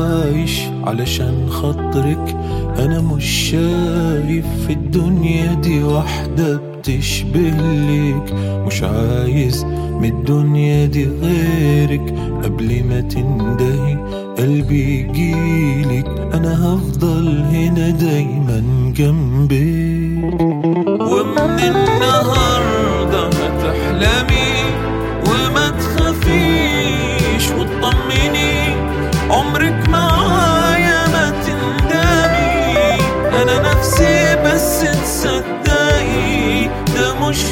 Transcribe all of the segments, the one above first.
عايش علشان خاطرك انا مش شايف في الدنيا دي واحدة بتشبه لك مش عايز من الدنيا دي غيرك قبل ما تندهي قلبي يجيلك انا هفضل هنا دايما جنبك ومن النهاردة هتحلمي وما تخافيش وتطمني عمرك معايا ما تندمي انا نفسي بس تصدقي ده مش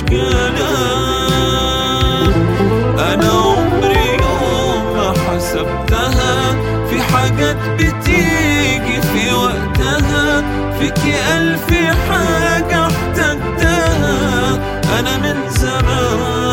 كلام انا عمري يوم ما حسبتها في حاجات بتيجي في وقتها فيكي ألف حاجة احتجتها أنا من زمان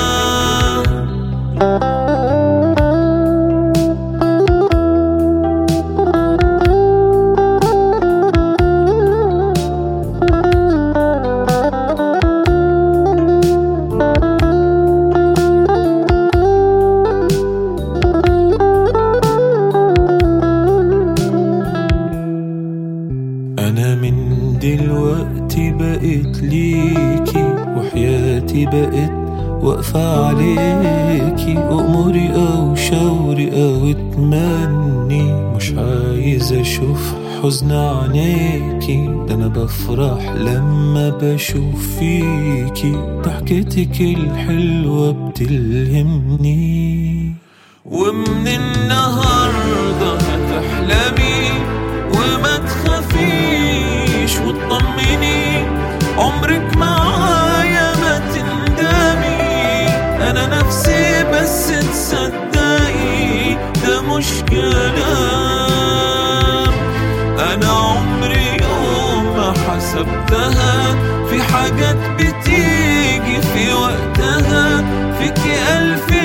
أنا من دلوقتي بقيت ليكي وحياتي بقت واقفة عليكي أموري أو شاوري أو اتمني مش عايز أشوف حزن عينيكي ده أنا بفرح لما بشوف فيكي ضحكتك الحلوة بتلهمني ومن النهاردة هتحلمي وما تخافيش وتطمني عمرك معايا ما تندمي انا نفسي بس تصدقي ده مش كلام انا عمري يوم ما حسبتها في حاجات بتيجي في وقتها فيكي الف